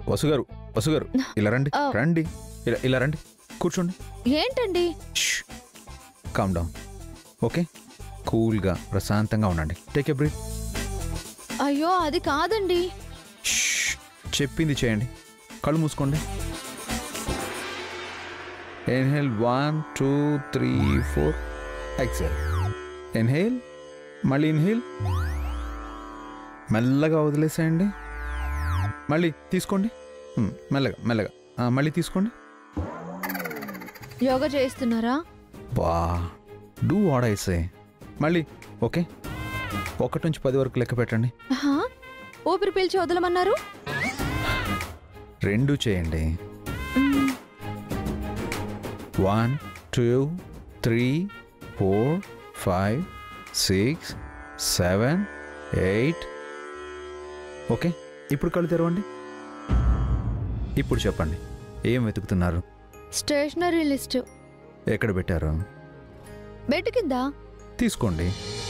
వసుగారు వసుగారు ఇలా రండి ఆ. రండి ఇలా ఇలా రండి కూర్చోండి ఏంటండి కామ్ డౌన్ ఓకే కూల్గా ప్రశాంతంగా ఉండండి టేక్ ఎ బ్రీత్ అయ్యో అది కాదండి చెప్పింది చేయండి కళ్ళు మూసుకోండి inhale one two three four exhale inhale మళ్ళీ ఇన్హేల్ మెల్లగా వదిలేసేయండి మళ్ళీ తీసుకోండి Hmm, మెల్లగా మెల్లగా ఆ, మళ్ళీ తీసుకోండి యోగా చేస్తున్నారా బా డూ వాట్ ఐ సే మళ్ళీ ఓకే ఒకటి నుంచి పది వరకు లెక్క పెట్టండి ఆహా, ఊపిరి పీల్చి వదలమన్నారు రెండు చేయండి మ్మ్. One two three four five six seven eight okay ఇప్పుడు కళ్ళు తెరవండి ఇప్పుడు చెప్పండి ఏం వెతుకుతున్నారు స్టేషనరీ లిస్ట్ ఎక్కడ పెట్టారు బెడ్ కింద తీసుకోండి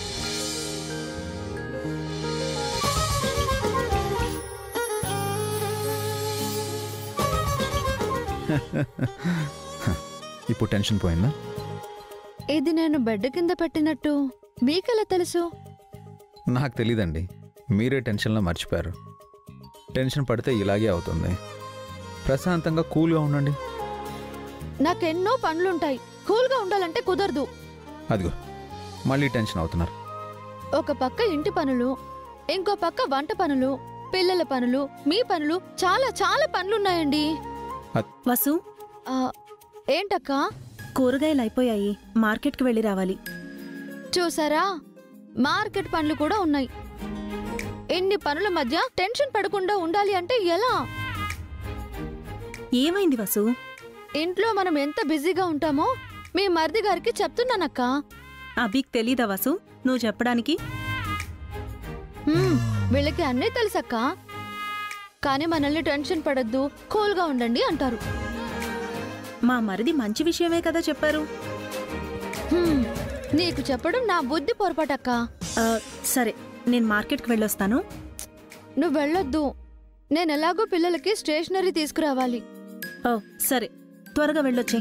ఇప్పుడు టెన్షన్ పోయిందా ఇది నేను బెడ్ కింద పెట్టినట్టు మీకెలా తెలుసు నాకు తెలీదండి మీరే టెన్షన్లో మర్చిపోయారు టెన్షన్ పడితే ఇలాగే అవుతుంది ప్రశాంతంగా కూల్గా ఉండండి నాకెన్నో పనులుంటాయి కూల్గా ఉండాలంటే కుదరదు అదిగో మళ్ళీ టెన్షన్ అవుతున్నారు ఒక పక్క ఇంటి పనులు ఇంకో పక్క వంట పనులు పిల్లల పనులు మీ పనులు చాలా చాలా పనులున్నాయండి వసు ఆ, ఏంటక్కా కూరగాయలు అయిపోయాయి మార్కెట్కి వెళ్ళి రావాలి చూసారా మార్కెట్ పనులు కూడా ఉన్నాయి ఎన్ని పనుల మధ్య టెన్షన్ పడకుండా ఉండాలి అంటే ఎలా ఏమైంది వసు ఇంట్లో మనం ఎంత బిజీగా ఉంటామో మీ మరిది గారికి చెప్తున్నానక్క అభిక్ తెలీదా వసు నువ్వు చెప్పడానికి హ్మ్, వీళ్ళకి అన్నీ తెలుసక్క కానీ మనల్ని టెన్షన్ పడద్దు కూల్గా ఉండండి అంటారు మా మరిది మంచి విషయమే కదా చెప్పారు హ్మ్, నీకు చెప్పడం నా బుద్ధి పొరపాటక్క ఆ, సరే నేను మార్కెట్కి వెళ్ళొస్తాను నువ్వు వెళ్ళొద్దు నేను ఎలాగో పిల్లలకి స్టేషనరీ తీసుకురావాలి ఓ సరే త్వరగా వెళ్ళొచ్చే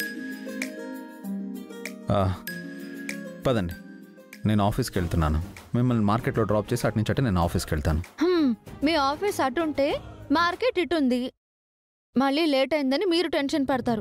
ఆ, పదండి నేను ఆఫీస్కి వెళ్తున్నాను మిమ్మల్ని మార్కెట్లో డ్రాప్ చేసి అటు నుంచి అటే నేను ఆఫీస్కి వెళ్తాను హ్మ్, మీ ఆఫీస్ అటుంటే మార్కెట్ ఇటుంది మళ్ళీ లేట్ అయిందని మీరు టెన్షన్ పడతారు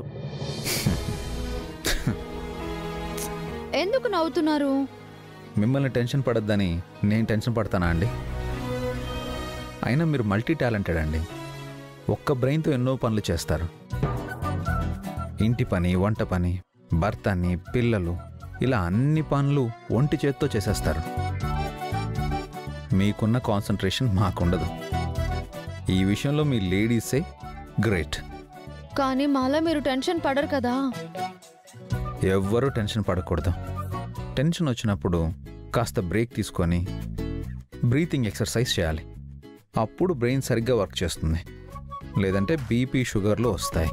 ఎందుకు నవ్వుతున్నారు మిమ్మల్ని టెన్షన్ పడద్దని నేను టెన్షన్ పడతానా అండి అయినా మీరు మల్టీ టాలెంటెడ్ అండి ఒక్క బ్రెయిన్తో ఎన్నో పనులు చేస్తారు ఇంటి పని వంట పని భర్త అని పిల్లలు ఇలా అన్ని పనులు ఒంటి చేత్తో చేసేస్తారు మీకున్న కాన్సన్ట్రేషన్ మాకుండదు ఈ విషయంలో మీ లేడీసే గ్రేట్ కానీ మాలా మీరు టెన్షన్ పడరు కదా ఎవ్వరూ టెన్షన్ పడకూడదు టెన్షన్ వచ్చినప్పుడు కాస్త బ్రేక్ తీసుకొని బ్రీతింగ్ ఎక్సర్సైజ్ చేయాలి అప్పుడు బ్రెయిన్ సరిగ్గా వర్క్ చేస్తుంది లేదంటే బీపీ షుగర్లు వస్తాయి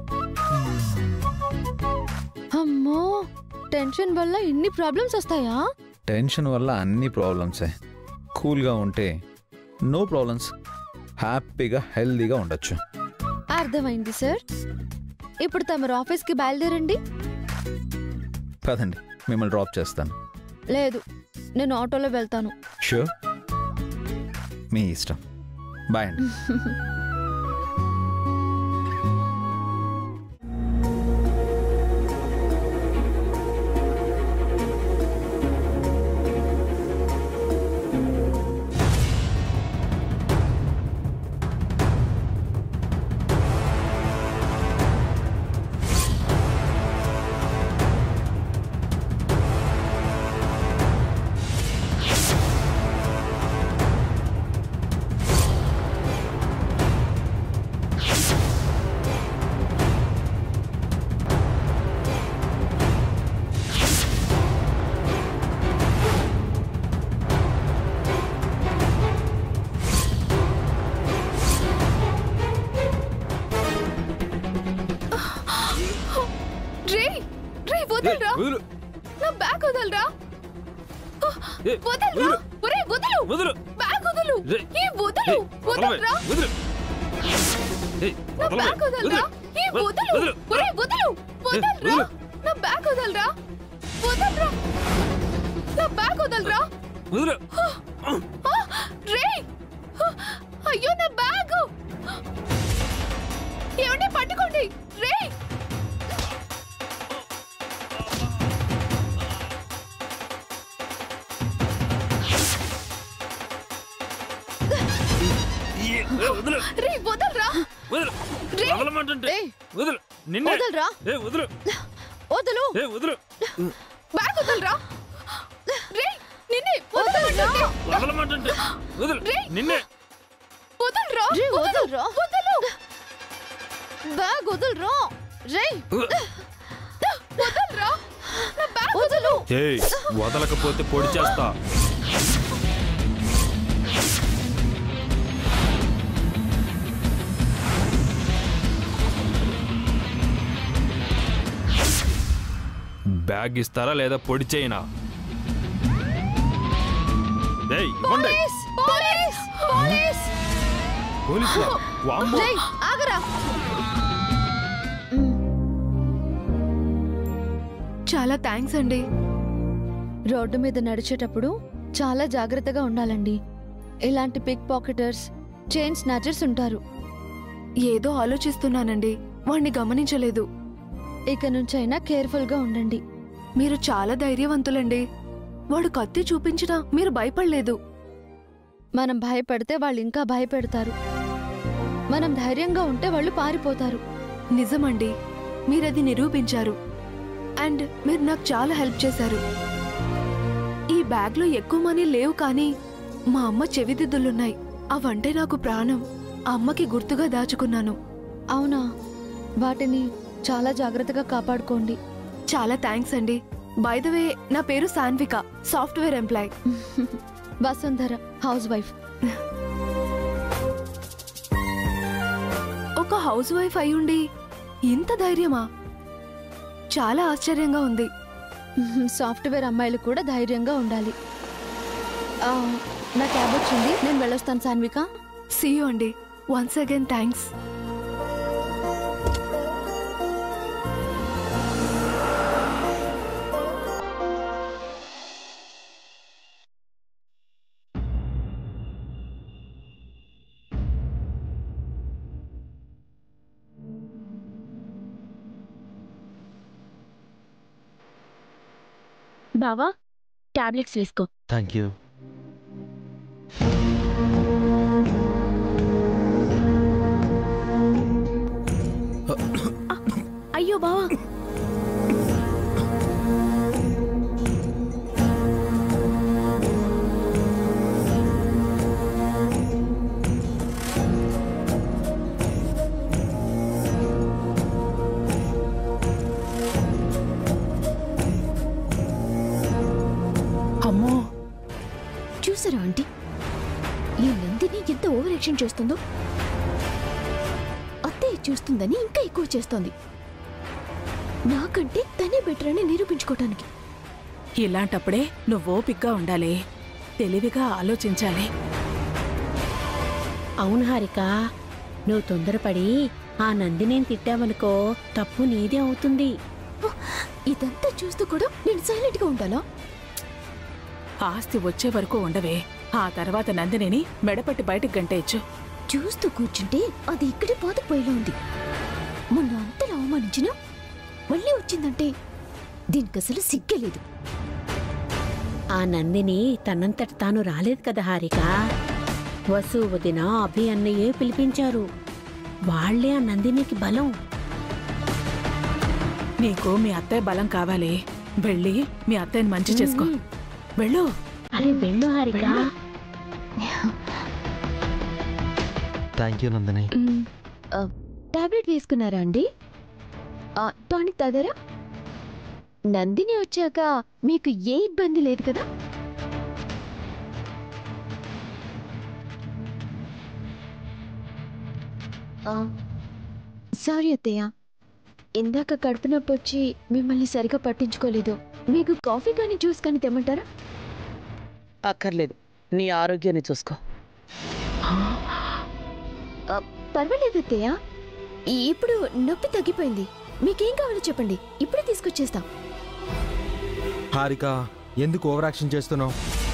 అమ్మో టెన్షన్ వల్ల ఇన్ని ప్రాబ్లమ్స్ వస్తాయా టెన్షన్ వల్ల అన్ని ప్రాబ్లమ్సే కూల్గా ఉంటే నో ప్రాబ్లమ్స్ హ్యాపీగా హెల్దీగా ఉండొచ్చు అర్థమైంది సార్ ఇప్పుడు తమరు ఆఫీస్కి బయలుదేరండి కదండి మిమ్మల్ని డ్రాప్ చేస్తాను లేదు నేను ఆటోలో వెళ్తాను షూర్ మీ ఇష్టం బాయ్ అండి రే రే వదలరా వదులు నా బ్యాగ్ వదలరా ఏ, వదలరా ఒరే వదలు వదులు బ్యాగ్ వదలు రే. ఏ వదలు వదలవే, వదలరా వదులు ఏయ్, నా వదలవే. బ్యాగ్ వదలరా వదిలు. ఏ వదలు వదిలు. ఒరేయ్ వదలు వదలరా వదిలు. నా బ్యాగ్ వదలరా వదలరా నా బ్యాగ్ వదలరా వదిలు. రే అయ్యో నా బ్యాగ్ ఏమండి పట్టుకోండి రే ఏ, ఏ, వదిలు. రే వదలరా వదిలు. రే. వదలమంటుంటే. ఏయ్. వదిలు. నిన్నే. వదలరా ఏ, వదిలు. వదలు ఏ, వదిలు. బ్యాగ్ వదలరా రే నిన్నే వదలరా వదలమంటుంటే. వదిలు. రే. నిన్నే. వదలరా వదలరా వదలు బ్యాగ్ వదలరా రే వదలరా నా బ్యాగ్ వదలు ఏయ్ వదలకపోతే పొడి చేస్తా బ్యాగ్ ఇస్తారా లేదా పొడి చేయనా ఏయ్ ఇవ్వండి పోలీస్ పోలీస్ పోలీస్ పోలీసులా? వామ్మో. రేయ్ ఆగరా చాలా థ్యాంక్స్ అండి రోడ్డు మీద నడిచేటప్పుడు చాలా జాగ్రత్తగా ఉండాలండి ఇలాంటి పిక్ పాకెటర్స్ చైన్ స్నాచర్స్ ఉంటారు ఏదో ఆలోచిస్తున్నానండి వాణ్ణి గమనించలేదు ఇక నుంచైనా కేర్ఫుల్గా ఉండండి మీరు చాలా ధైర్యవంతులండి వాడు కత్తి చూపించినా మీరు భయపడలేదు మనం భయపడితే వాళ్ళు ఇంకా భయపెడతారు మనం ధైర్యంగా ఉంటే వాళ్ళు పారిపోతారు నిజమండి మీరది నిరూపించారు అండ్ మీరు నాకు చాలా హెల్ప్ చేశారు ఈ బ్యాగ్లో ఎక్కువ మనీ లేవు కానీ మా అమ్మ చెవిదిద్దులున్నాయి అవంటే నాకు ప్రాణం ఆ అమ్మకి గుర్తుగా దాచుకున్నాను అవునా వాటిని చాలా జాగ్రత్తగా కాపాడుకోండి చాలా థ్యాంక్స్ అండి బై ద వే నా పేరు Sanvika software employee Vasundhara housewife ఒక హౌస్ వైఫ్ అయ్యుండి ఇంత ధైర్యమా చాలా ఆశ్చర్యంగా ఉంది సాఫ్ట్వేర్ అమ్మాయిలు కూడా ధైర్యంగా ఉండాలి ఆ, నా క్యాబ్ వచ్చింది నేను వెళ్ళొస్తాను సాన్విక సీయూ అండి వన్స్ అగైన్ థ్యాంక్స్ బావా టాబ్లెట్స్ వేసుకో థ్యాంక్ యూ అయ్యో బావా అమ్మో చూసారా ఆంటీ ఈ నందిని ఎంత ఓవర్ యాక్షన్ చేస్తుందో అత్తయ్య చూస్తుందని ఇంకా ఎక్కువ చేస్తోంది నాకంటే తనే బెటర్ అని నిరూపించుకోవటానికి ఇలాంటప్పుడే నువ్వు ఓపిగ్గా ఉండాలి తెలివిగా ఆలోచించాలి అవును హారిక నువ్వు తొందరపడి ఆ నందినేని తిట్టావనుకో తప్పు నీదే అవుతుంది ఇదంతా చూస్తూ కూడా నేను సైలెంట్ గా ఉండాలా ఆస్తి వచ్చే వరకు ఉండవే ఆ తర్వాత నందినిని మెడపట్టి బయటకు గంటేయచ్చు చూస్తూ కూర్చుంటే అది ఇక్కడే పాతుకుపోయేలా ఉంది మొన్న అంతలా అవమానించినా మళ్ళీ వచ్చిందంటే దీనికి అసలు సిగ్గలేదు ఆ నందిని తనంతట తాను రాలేదు కదా హారిక వసు వదిన అభి అన్నయ్యే పిలిపించారు వాళ్లే ఆ నందినికి బలం నీకు మీ అత్తయ్య బలం కావాలి వెళ్ళి మీ అత్తయ్యని మంచి చేసుకో వెళ్ళు అరే వెళ్ళు Harika thank you Nandini tablet వేసుకున్నారా అండి ఆ, టానిక్ తాగారా నందిని వచ్చాక మీకు ఏ ఇబ్బంది లేదు కదా సారీ అత్తయ్య ఇందాక కడుపు నొప్పి వచ్చి మిమ్మల్ని సరిగా పట్టించుకోలేదు మీకు కాఫీ కానీ జ్యూస్ కానీ తెమ్మంటారా అక్కర్లేదు నీ ఆరోగ్యాన్ని చూసుకో ఆ, పర్వాలేదు అత్తయ్య ఇప్పుడు నొప్పి తగ్గిపోయింది మీకేం కావాలో చెప్పండి ఇప్పుడే తీసుకొచ్చేస్తా హారిక ఎందుకు ఓవర్ యాక్షన్ చేస్తున్నావు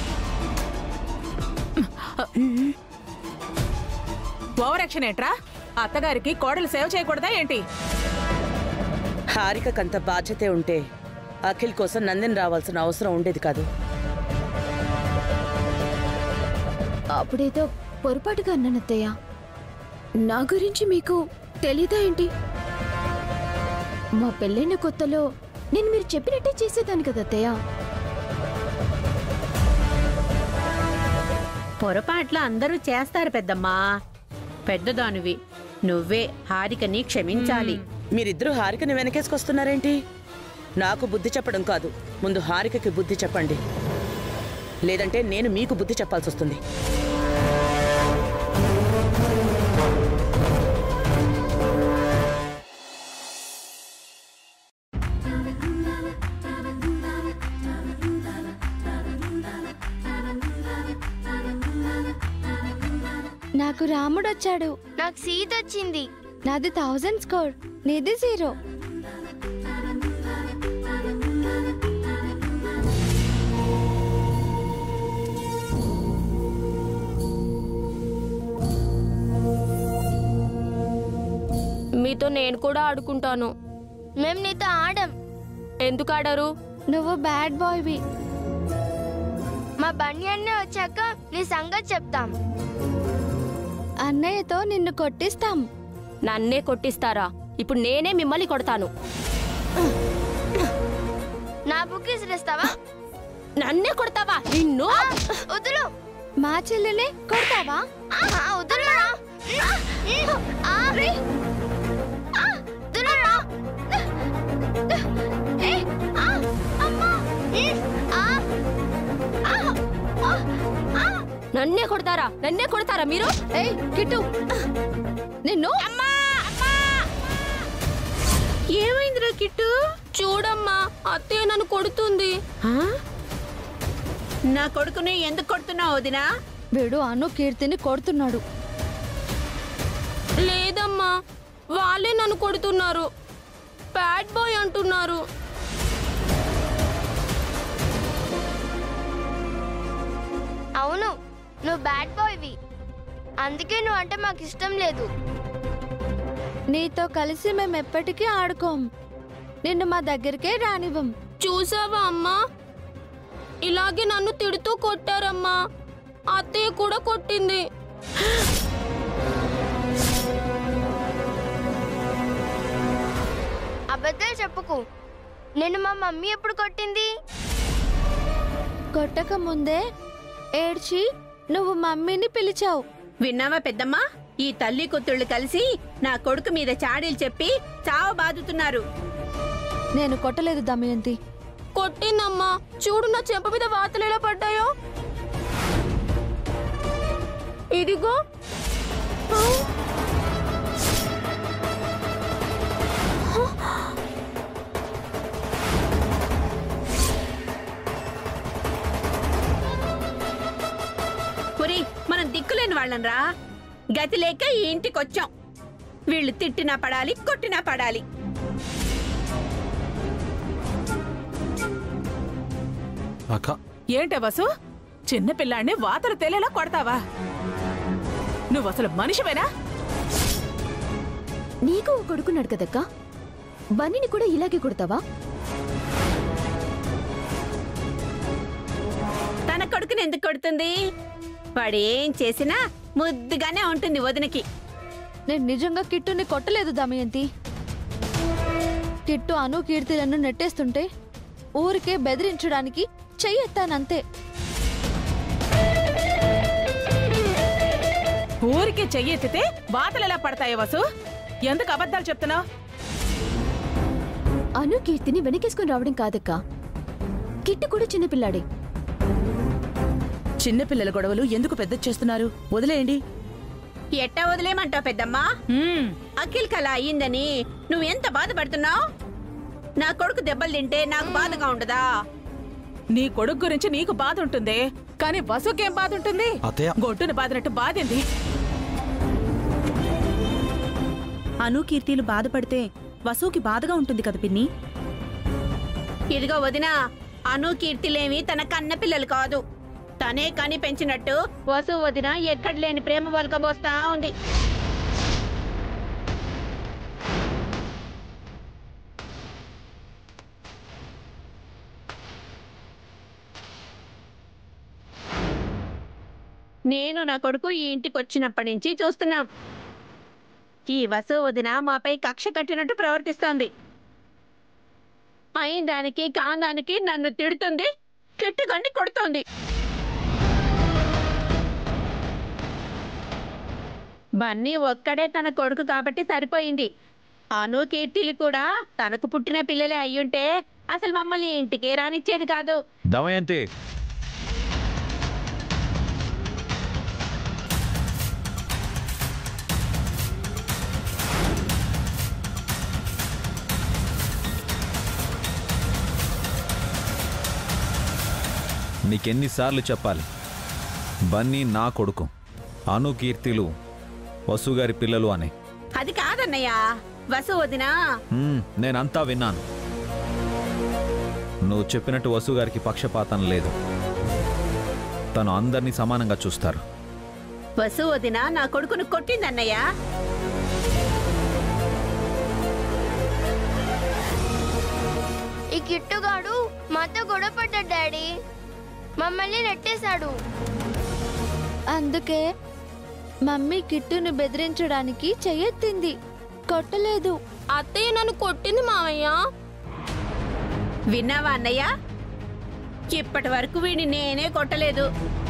ఓవర్ యాక్షన్ ఏంట్రా అత్తగారికి కోడలు సేవ చేయకూడదా ఏంటి హారికకంత బాధ్యతే ఉంటే అఖిల్ కోసం నందిని రావాల్సిన అవసరం ఉండేది కాదు అప్పుడేదో పొరపాటుగా అన్నాను అత్తయ్య నా గురించి మీకు తెలీదా ఏంటి మా పెళ్ళైన కొత్తలో నేను మీరు చెప్పినట్టే చేసేదాన్ని కదా అత్తయ్య పొరపాట్ల అందరూ చేస్తారు పెద్దమ్మా పెద్దదానివి నువ్వే హారికని క్షమించాలి మీరిద్దరూ హారికని వెనకేసుకొస్తున్నారేంటి నాకు బుద్ధి చెప్పడం కాదు ముందు హారికకి బుద్ధి చెప్పండి లేదంటే నేను మీకు బుద్ధి చెప్పాల్సి వస్తుంది నాకు రాముడు వచ్చాడు నాకు సీత వచ్చింది నాది థౌజండ్ స్కోర్ నీది జీరో మీతో నేను కూడా ఆడుకుంటాను మేము నీతో ఆడం ఎందుకు ఆడరు నువ్వు బ్యాడ్ బాయ్వి మా బండి అన్నీ వచ్చాక నీ సంగతి చెప్తాం అన్నయ్యతో నిన్ను కొట్టిస్తాం నన్నే కొట్టిస్తారా ఇప్పుడు నేనే మిమ్మల్ని కొడతాను నా బుక్ ఇసిరేస్తావా నన్నే కొడతావా నిన్ను వదులు మా చెల్లిని కొడతావా వదులు నన్నే కొడతారా నన్నే కొడతారా మీరు ఏయ్ కిట్టు నిన్ను ఏమైందిరా కిట్టు చూడమ్మా అత్తయ్య నన్ను కొడుతుంది ఆ? నా కొడుకుని ఎందుకు కొడుతున్నావు వదినా వీడు అను కీర్తిని కొడుతున్నాడు లేదమ్మా వాళ్ళే నన్ను కొడుతున్నారు బ్యాడ్ బాయ్ అంటున్నారు అవును నువ్వు బ్యాడ్ బాయ్వి అందుకే నువ్వు అంటే మాకు ఇష్టం లేదు నీతో కలిసి మేము ఎప్పటికీ ఆడుకోం నిన్ను మా దగ్గరికే రానివ్వం చూసావా అమ్మా ఇలాగే నన్ను తిడుతూ కొట్టారమ్మా అత్తయ్య కూడా కొట్టింది అబద్ధాలు చెప్పుకు నేను మా మమ్మీ ఎప్పుడు కొట్టింది కొట్టక ముందే ఏడ్చి నువ్వు మమ్మీని పిలిచావు విన్నావా పెద్దమ్మా ఈ తల్లి కూతుళ్ళు కలిసి నా కొడుకు మీద చాడీలు చెప్పి చావ బాదుతున్నారు నేను కొట్టలేదు దమయంతి కొట్టిందమ్మా చూడు నా చెంప మీద వాతలు ఎలా పడ్డాయో ఇదిగో పురి మనం దిక్కులేని వాళ్ళనరా గతి లేక ఈ ఇంటికి వచ్చాం వీళ్ళు తిట్టినా పడాలి కొట్టినా పడాలి అక్క ఏంటే వసు చిన్న పిల్లాన్ని వాతలు తేలేలా కొడతావా నువ్వు అసలు మనిషివేనా నీకు ఓ కొడుకున్నాడు కదక్క బన్నీని కూడా ఇలాగే కొడతావా తన కొడుకుని ఎందుకు కొడుతుంది వాడు ఏం చేసినా ముద్దుగానే ఉంటుంది వదినకి నేను నిజంగా కిట్టుని కొట్టలేదు దమయంతి కిట్టు అను కీర్తిలను నెట్టేస్తుంటే ఊరికే బెదిరించడానికి చెయ్యెత్తానంతే ఊరికి చెయ్యెత్తితే వాతలు ఎలా పడతాయి వసు ఎందుకు అబద్ధాలు చెప్తున్నావు అను కీర్తిని వెనకేసుకుని రావడం కాదక్క కిట్టు కూడా చిన్నపిల్లాడే చిన్నపిల్లల గొడవలు ఎందుకు పెద్ద చేస్తున్నారు వదిలేయండి ఎట్టా వదిలేమంటావు పెద్దమ్మా హ్మ్, అఖిల్ కల అయ్యిందని నువ్వెంత బాధపడుతున్నావు నా కొడుకు దెబ్బలు తింటే నాకు బాధగా ఉండదా నీ కొడుకు గురించి నీకు బాధ ఉంటుంది కానీ వసుకేం బాధ ఉంటుంది అత్తయ్య గొడ్డుని బాధినట్టు బాధింది అను కీర్తిలు బాధపడితే వసుకి బాధగా ఉంటుంది కదా పిన్ని ఇదిగో వదినా అను కీర్తిలేమి తన కన్న పిల్లలు కాదు తనే కని పెంచినట్టు వసు వదిన ఎక్కడ లేని ప్రేమ వలకబోస్తా ఉంది నేను నా కొడుకు ఈ ఇంటికి వచ్చినప్పటి నుంచి చూస్తున్నాం ఈ వసు వదిన మాపై కక్ష కట్టినట్టు ప్రవర్తిస్తోంది అయిన దానికి కాందానికి నన్ను తిడుతుంది కిట్టుగండి కొడుతోంది బన్నీ ఒక్కడే తన కొడుకు కాబట్టి సరిపోయింది అను కీర్తిలు కూడా తనకు పుట్టిన పిల్లలే అయ్యుంటే అసలు మమ్మల్ని ఇంటికే రానిచ్చేది కాదు దమయంతి నీకెన్నిసార్లు చెప్పాలి బన్నీ నా కొడుకు అను కీర్తిలు వసుగారి పిల్లలు అని అది కాదన్నయ్య వసు వదినా మ్మ్, నేనంతా విన్నాను నువ్వు చెప్పినట్టు వసుగారికి పక్షపాతం లేదు తను అందరినీ సమానంగా చూస్తారు వసు వదిన నా కొడుకును కొట్టిందన్నయ్య ఈ కిట్టుగాడు మాతో గొడవ పడ్డాడు డాడీ మమ్మల్ని నెట్టేశాడు అందుకే మమ్మీ కిట్టుని బెదిరించడానికి చెయ్యెత్తింది కొట్టలేదు అత్తయ్య నన్ను కొట్టింది మావయ్య విన్నావా అన్నయ్య ఇప్పటి వరకు వీడిని నేనే కొట్టలేదు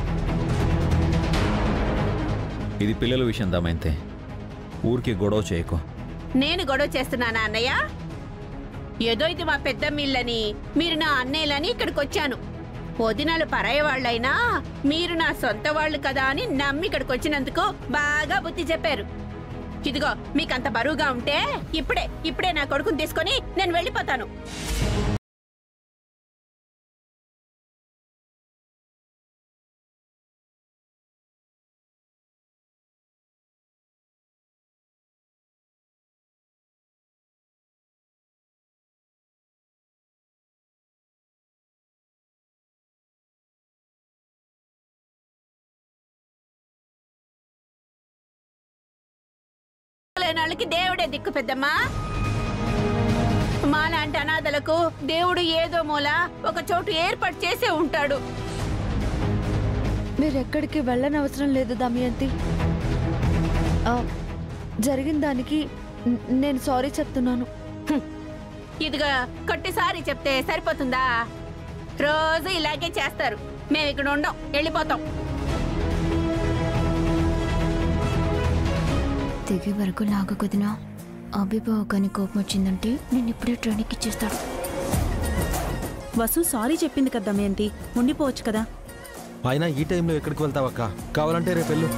ఇది పిల్లల విషయం దమైతే ఊరికి గొడవ చేయకు నేను గొడవ చేస్తున్నానా అన్నయ్య ఏదో ఇది మా పెద్ద మిల్లని మీరు నా అన్నయ్యలని ఇక్కడికి వచ్చాను వదినాలు పరాయ వాళ్ళైనా మీరు నా సొంత వాళ్ళు కదా అని నమ్మి ఇక్కడికి వచ్చినందుకు బాగా బుద్ధి చెప్పారు ఇదిగో మీకంత బరువుగా ఉంటే ఇప్పుడే ఇప్పుడే నా కొడుకుని తీసుకొని నేను వెళ్ళిపోతాను లేని వాళ్ళకి దేవుడే దిక్కు పెద్దమ్మా మాలాంటి అనాథలకు దేవుడు ఏదో మూల ఒక చోటు ఏర్పాటు చేసే ఉంటాడు మీరు ఎక్కడికి వెళ్ళనవసరం లేదు దమయంతి ఆ, జరిగిన దానికి న- నేను సారీ చెప్తున్నాను ఇదిగా కొట్టిసారి చెప్తే సరిపోతుందా రోజు ఇలాగే చేస్తారు మేము ఇక్కడ ఉండం వెళ్ళిపోతాం తెగే వరకు లాగకుదినా అభిభావకాని కోపం వచ్చిందంటే నేను ఇప్పుడే ట్రైనింగ్ ఇచ్చేస్తాడు వసు సారీ చెప్పింది కదా దమయంతి ఉండిపోవచ్చు కదా అయినా ఈ టైంలో ఎక్కడికి వెళ్తావక్క కావాలంటే రేపు వెళ్ళు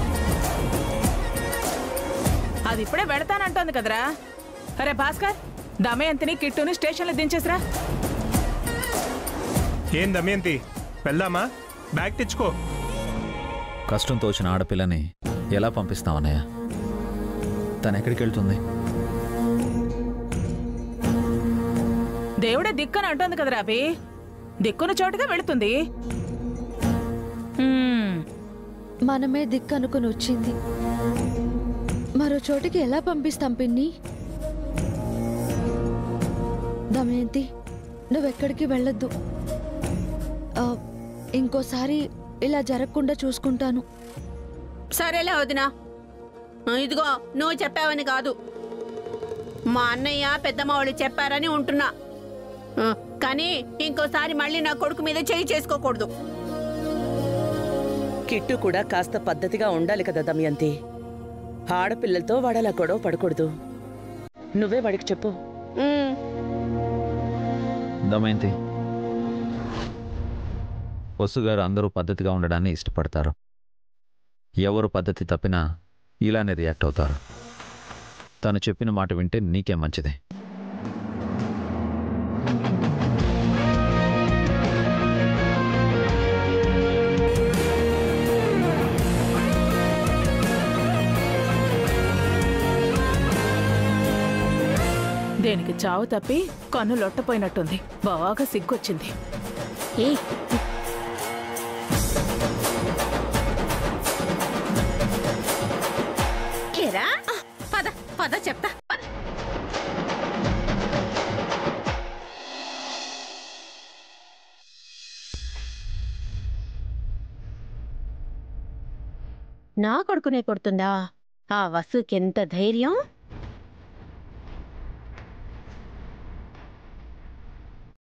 అది ఇప్పుడే వెడతానంటోంది కదరా అరే భాస్కర్ దమయంతిని కిట్టుని స్టేషన్లో దించేసిరా ఏం దమయంతి వెళ్దామా బ్యాగ్ తెచ్చుకో కష్టంతో వచ్చిన ఆడపిల్లని ఎలా పంపిస్తామన్నయ్య తను ఎక్కడికి వెళ్తుంది దేవుడే దిక్కని అంటోంది కదరా అభి దిక్కున చోటుగా వెళుతుంది హ్మ్. మనమే దిక్కు అనుకుని వచ్చింది మరో చోటికి ఎలా పంపిస్తాం పిన్ని దమయంతి నువ్వెక్కడికి వెళ్ళొద్దు ఆ, ఇంకోసారి ఇలా జరగకుండా చూసుకుంటాను సరేలే వదినా ఇదిగో నువ్వు చెప్పావని కాదు మా అన్నయ్య పెద్దమ్మ వాళ్ళు చెప్పారని ఉంటున్నా ఆ, కానీ ఇంకోసారి మళ్ళీ నా కొడుకు మీద చేయి చేసుకోకూడదు కిట్టు కూడా కాస్త పద్ధతిగా ఉండాలి కదా దమయంతి ఆడపిల్లలతో వాడలా గొడవ పడకూడదు నువ్వే వాడికి చెప్పు దమయంతి వసుగారు అందరూ పద్ధతిగా ఉండడాన్ని ఇష్టపడతారు ఎవరు పద్ధతి తప్పినా ఇలానే రియాక్ట్ అవుతారు తను చెప్పిన మాట వింటే నీకే మంచిది దేనికి చావు తప్పి కన్ను లొట్టపోయినట్టుంది బాగా సిగ్గొచ్చింది ఏ ఏరా పద పద చెప్తా పద. నా కొడుకునే కొడుతుందా ఆ వసుకి ఎంత ధైర్యం